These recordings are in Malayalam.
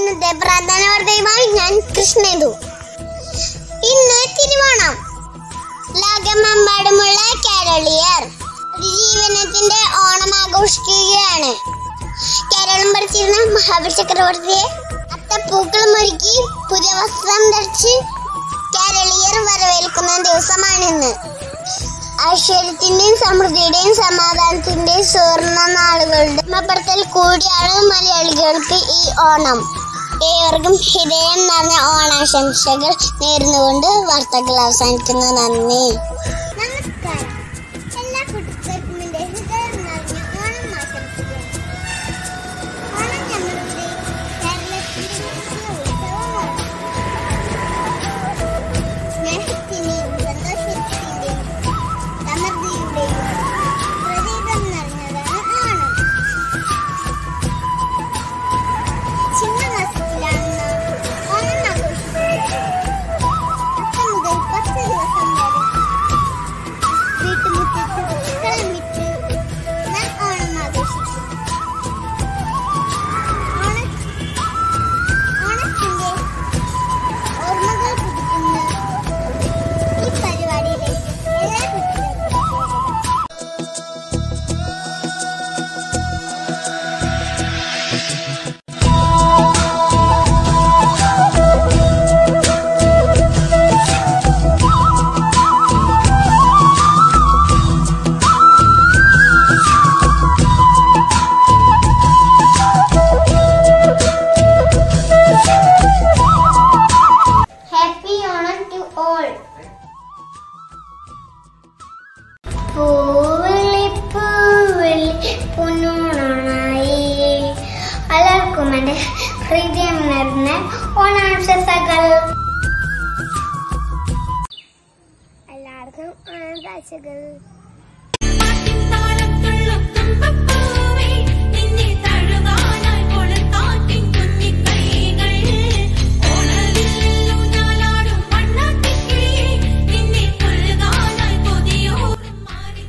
ഇന്നത്തെ പ്രധാന വാർത്തയുമായി ഞാൻ കൃഷ്ണേതു ഇന്ന് തിരുവോണം ലോകമെമ്പാടുമുള്ള കേരളീയർ ജീവനത്തിന്റെ ഓണം ആഘോഷിക്കുകയാണ് കേരളം ഭരിച്ചിരുന്ന മഹാബലി ചക്രവർത്തിയെ അത്തപ്പൂക്കളും ഒരുക്കി പുതിയ വസ്ത്രം ധരിച്ച് കേരളീയർ വരവേൽക്കുന്ന ദിവസമാണിന്ന് ഐശ്വര്യത്തിന്റെയും സമൃദ്ധിയുടെയും സമാധാനത്തിന്റെയും സുവർണ നാളുകളുടെ മപ്പുറത്തിൽ കൂടിയാണ് മലയാളികൾക്ക് ഈ ഓണം ഏവർക്കും ഹൃദയം നിറഞ്ഞ ഓണാശംസകൾ നേർന്നുകൊണ്ട് വാർത്തകൾ അവസാനിക്കുന്നു നന്ദി നമസ്കാരം എല്ലാ കുട്ടികൾക്കും എൻ്റെ ഹൃദയം നിറഞ്ഞ ഓണം ആശംസിക്കുന്നു ഓണം ഞങ്ങളുടെ കേരളത്തിന്റെ ദേശീയ ഉത്സവമാണ് സ്നേഹത്തിന്റെയും സന്തോഷത്തിന്റെയും സമൃദ്ധിയുടെയും പ്രതീകം നിറഞ്ഞതാണ് ഓണം ചിങ്ങമാസത്തിലാണ് നാം ഓണം ആഘോഷിക്കുന്നത് അത്തം മുതൽ പത്ത് ദിവസം വരെ വീട്ടുമുറ്റത്ത് പൂക്കളം വിറ്റ് നാം ഓണം ആഘോഷിക്കും ഓണ ഓണത്തിന്റെ ഓർമ്മകൾ പുതുക്കുന്ന ഈ പരിപാടിയിലേക്ക് എല്ലാ കുട്ടികൾക്കും സ്വാഗതം. Happy Onam to all. പൂവിളി പൂവിളി പൊന്നോണായി എല്ലാവർക്കും എൻ്റെ ഹൃദയം നിറഞ്ഞ ഓണാശംസകൾ എല്ലാവർക്കും ഓണാശംസകൾ താളം തുള്ളും തുമ്പപ്പൂവേ നിന്നെ തഴുകാനായി കൊളുത്താട്ടിൻ കുഞ്ഞിക്കൈകൾ ഓണവില്ലും ഞാലാടും വണ്ണാട്ടിക്കിളിയേ നിന്നെ കൊള്ളുകാനായി കൊതിയോറും മാറി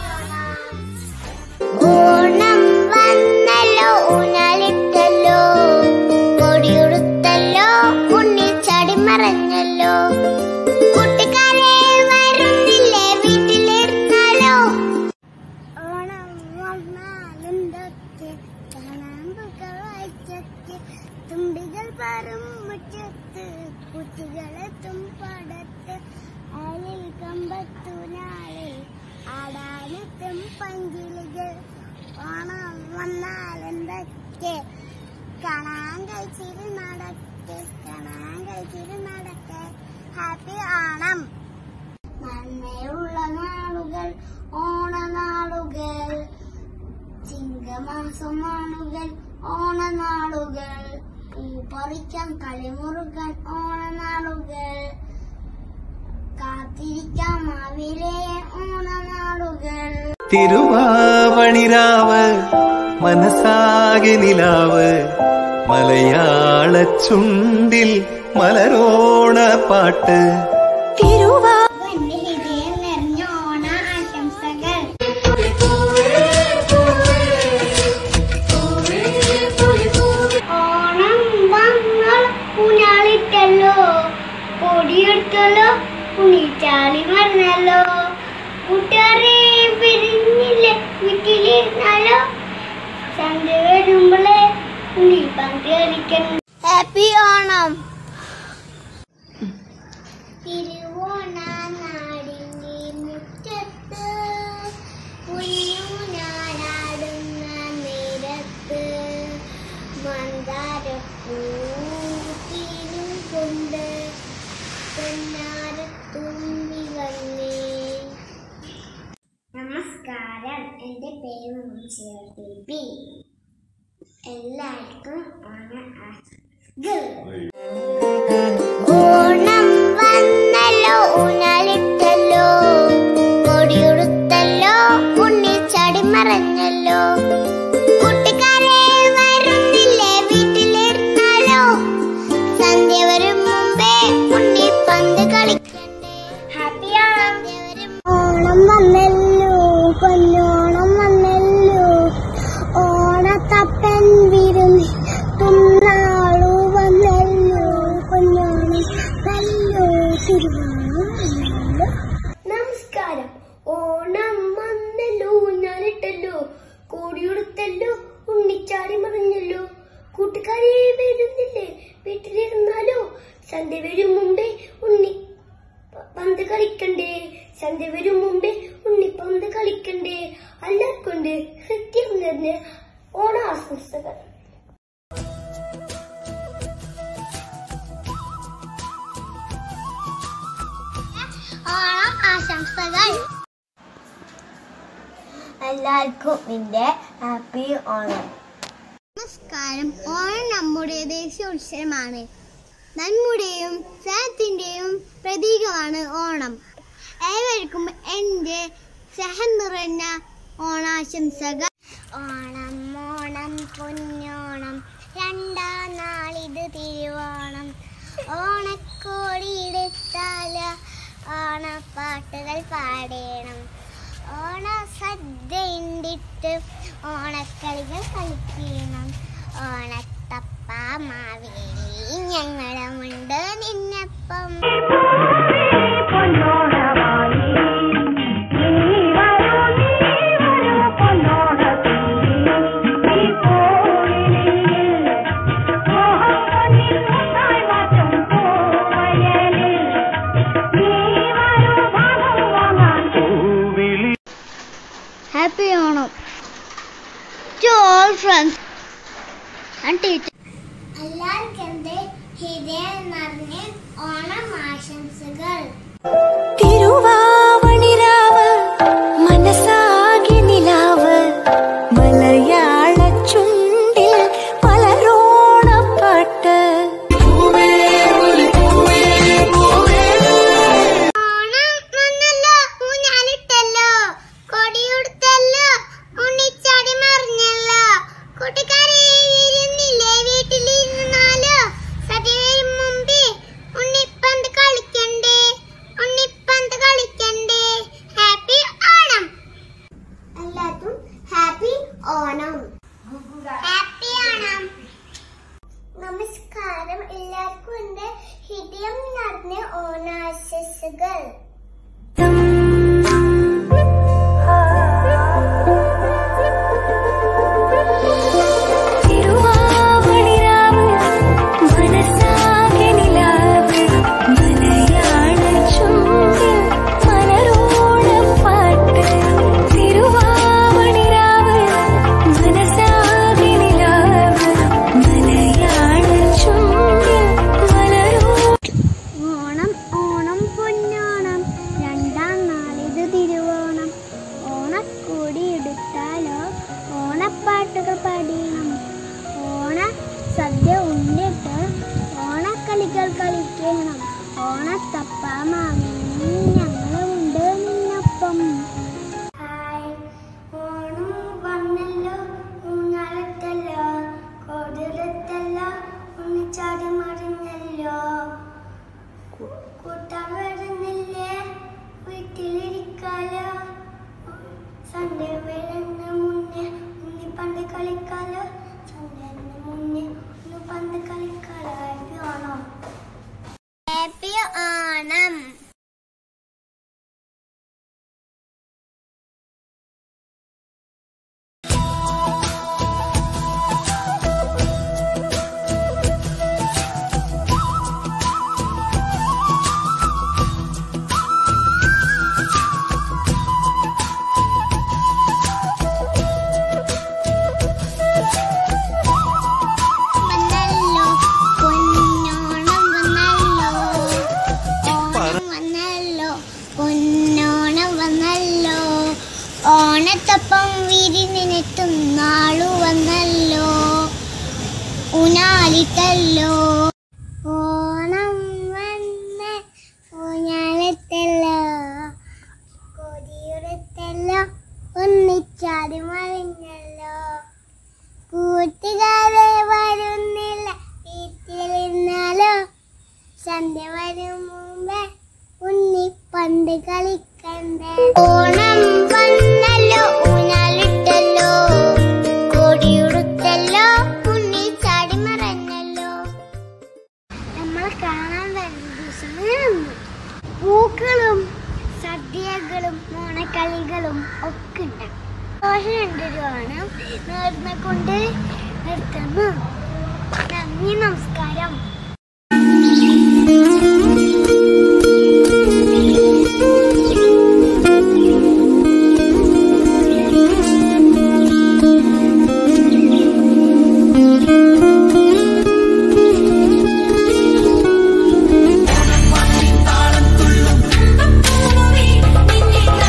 ഓണം വന്നല്ലോ ഊഞ്ഞാലിട്ടല്ലോ കൊടിയുടുത്തല്ലോ ഉണ്ണി ചടി മറഞ്ഞല്ലോ കൂട്ടുകാരെ വരുന്നില്ലേ വീട്ടിലിരുന്നാലോ ഓണം വന്നാലെന്തൊക്കെ കാണാമ്പുകൾ വായിച്ചൊക്കെ തുമ്പികൾ പറം മുറ്റത്ത് കുട്ടികളെത്തും പടത്ത് അയലിൽ കമ്പത്തൂനാളിൽ ആടാനെത്തും പങ്കിളികൾ ഓണം വന്നാലെന്തൊക്കെ കാണാൻ കഴിച്ചിരു നടക്കെ കാണാൻ കഴിച്ചിരു നടക്കെ ഹാപ്പി ഓണം നന്മയുള്ള നാളുകൾ ഓണനാളുകൾ ചിങ്ങമാസമാണുകൾ ഓണനാളുകൾ പൂ പറിക്കാൻ കളിമുറുക്കാൻ ഓണനാളുകൾ കാത്തിരിക്കാം മാവിലെ ഓണനാളുകൾ തിരുവാവണിരാവ് മനസ്സാകെ നിലാവ് മലയാള ചുണ്ടിൽ മലരോണ പാട്ട് എന്റെ ഹൃദയം നിറഞ്ഞ ഓണ ആശംസകൾ ഓണം വങ്ങൾ ഊഞ്ഞാലിട്ടല്ലോ പൊടിയെടുത്തല്ലോ ഉണിച്ചാളി മറന്നല്ലോ കൂട്ടുകാരെ പിരിഞ്ഞില്ലേ വീട്ടിലിരുന്നാലോ സന്ധ്യ വരുമ്പോളേ ഉണ്ണി പന്ത് കളിക്കണം ഹാപ്പി ഓണം തിരുവോണനാടിന്റെ മുറ്റത്ത് കുഞ്ഞുനാടാടുന്ന നേരത്ത് മന്ദാരപ്പൂത്തിനും കൊണ്ട് പൊന്നാരത്തുമ്പി വന്നേ നമസ്കാരം എൻ്റെ പേര് മുൻസിയാർ എല്ലാവർക്കും ഓണ ആശംസകൾ ഓണം വന്നല്ലോ ഊഞ്ഞാലിട്ടല്ലോ കൊടിയുടുത്തല്ലോ ഉണ്ണി ചടി മറഞ്ഞല്ലോ കൂട്ടുകാരെ വരുന്നില്ലേ വീട്ടിലിരുന്നാലോ സന്ധ്യ വരും മുമ്പേ ഉണ്ണി പന്ത് കളിക്കണ്ടേ ഹാപ്പി ഓണം ഓണം വന്നല്ലോ പൊന്നോണം വന്നല്ലോ ഓണത്തപ്പൻ വിരുന്ന് തുന്നാളും ആശംസകൾ എല്ലാവർക്കും എൻ്റെ ഹാപ്പി ഓണം നമസ്കാരം ഓണം നമ്മുടെ ദേശീയ ഉത്സവമാണ് നന്മയുടെയും സ്നേഹത്തിൻ്റെയും പ്രതീകമാണ് ഓണം ഏവർക്കും എൻ്റെ സ്നേഹം നിറഞ്ഞ ഓണാശംസകൾ ഓണം ഓണം പൊന്നോണം രണ്ടാം നാളിത് തിരുവോണം ഓണക്കോടിയെടുത്താല ഓണപ്പാട്ടുകൾ പാടേണം ഓണ സദ്യ ഉണ്ടിട്ട് ഓണക്കളികൾ കളിക്കണം ഓണത്തപ്പ മാവേലി ഞങ്ങളുമുണ്ട് നിന്നപ്പം പൂവിളി happy Onam to all friends and teacher എല്ലാവർക്കും എൻ്റെ ഹൃദയം നിറഞ്ഞ ഓണം ആശംസകൾ തിരുവാവണിരാവ് മനസ്സാകെ നിലാവ് മലയാള ചുണ്ടിൽ മലരോണപ്പാട്ട് ഓണം വന്നല്ലോ ഊഞ്ഞാലിട്ടല്ലോ കൊടിയുടുത്തല്ലോ ഉണ്ണിച്ചാടി മറിഞ്ഞല്ലോ കൂട്ടുകാരെ ഇരുന്നില്ലേ വീട്ടിലിരുന്നാലോ സദ്യ വരും മുമ്പേ ഉണ്ണിപ്പന്ത് കളിക്കണ്ടേ ഉണ്ണിപ്പന്ത് കളിക്കണ്ടേ ഹാപ്പി ഓണം എല്ലാവർക്കും ഹാപ്പി ഓണം ഹാപ്പി ഓണം നമസ്കാരം എല്ലാവർക്കും എന്റെ ഹൃദയം നിറഞ്ഞ ഓണാശംസകൾ തിരുവാവണിരാവ് മനസ്സാകെ നിലാവ് മലയാള ചുണ്ടിൽ മലരോണപ്പാട്ട് തിരുവാവണിരാവ് മനസ്സാകെ നിലാവ് മലയാള ചുണ്ടിൽ മലരോ ഓണം ഓണം പൊന്നോണം രണ്ടാം നാളിത് തിരുവോണം ഓണക്കൂടി എടുത്താലോ ഓണപ്പാട്ടുകൾ പാടിയണം ഓണ സദ്യ ഉണ്ടിട്ട് ഓണക്കളികൾ കളിക്കണം ഓണത്തപ്പ മാമി ഞങ്ങളുണ്ട് നിന്നൊപ്പം ഹായ് ഓണം വന്നല്ലോ ഊഞ്ഞാലത്തല്ലോ കോടിയെടുത്തല്ലോ ഒന്നിച്ചാടി മറിഞ്ഞല്ലോ കൂട്ടാൻ വരുന്നില്ലേ വീട്ടിലിരിക്കാലോ സൺഡേ വരുന്ന മുന്നേ ഉണ്ണി പണ്ട് കളിക്കാലോ സൺഡേ മുന്നേ ഒന്ന് പണ്ട് കളിക്കാലോ ഹാപ്പി ഓണം ഹാപ്പി ഓണം വന്നല്ലോ പൊന്നോണം വന്നല്ലോ ഓണം വന്നല്ലോ പൊന്നോണം വന്നല്ലോ ഓണത്തപ്പം വിരിനെത്തും നാളു വന്നല്ലോ ഊഞ്ഞാലിട്ടല്ലോ ഓണം വന്ന് ഊഞ്ഞാലിട്ടല്ലോ കൊടിയുടുത്തല്ലോ ഒന്നിച്ചാടി മറിഞ്ഞല്ലോ കൂട്ടുകാരെ വരുന്നില്ല വീട്ടിലിരുന്നാലോ സന്ധ്യ വരും മുമ്പേ ഉണ്ണി പണ്ട് കളിക്കണ്ടേ ഓണം വന്നല്ലോ ഊഞ്ഞാലിട്ടല്ലോ കൊടിയുടുത്തല്ലോ ഉണ്ണി ചാടി മറഞ്ഞല്ലോ നമ്മളെ കാണാൻ വരുന്ന ദിവസം പൂക്കളും സദ്യകളും ഓണക്കളികളും ഒക്കെ ഉണ്ടാകും ദോഷമാണ് നേർന്ന കൊണ്ട് നിർത്തുന്നു നന്ദി നമസ്കാരം പൂവേ നിന്നെ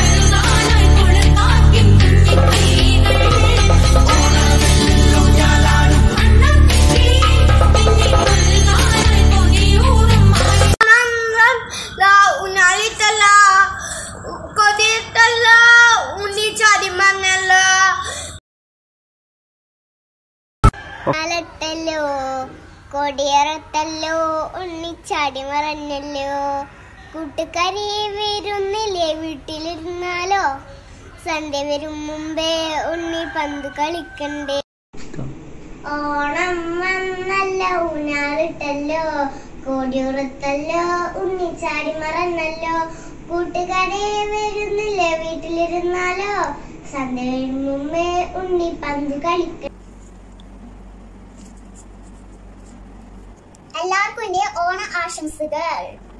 കാലത്തല്ലോ കൊടിയറത്തല്ലോ ഉണ്ണിച്ചാടി മറഞ്ഞല്ലോ കൂട്ടുകാരി വരുന്നില്ലേ വീട്ടിലിരുന്നാലോ സന്ധ്യ വരും മുമ്പേ ഉണ്ണി പന്ത് കളിക്കണ്ടേ ഓണം വന്നല്ലോ ഊഞ്ഞാലിട്ടല്ലോ കോടിയുറത്തല്ലോ ഉണ്ണിച്ചാടി മറന്നല്ലോ കൂട്ടുകാരെ വരുന്നില്ലേ വീട്ടിലിരുന്നാലോ സന്ധ്യ വരും മുമ്പേ ഉണ്ണി പന്ത് കളിക്ക എല്ലാവർക്കും എന്റെ ഓണ ആശംസകൾ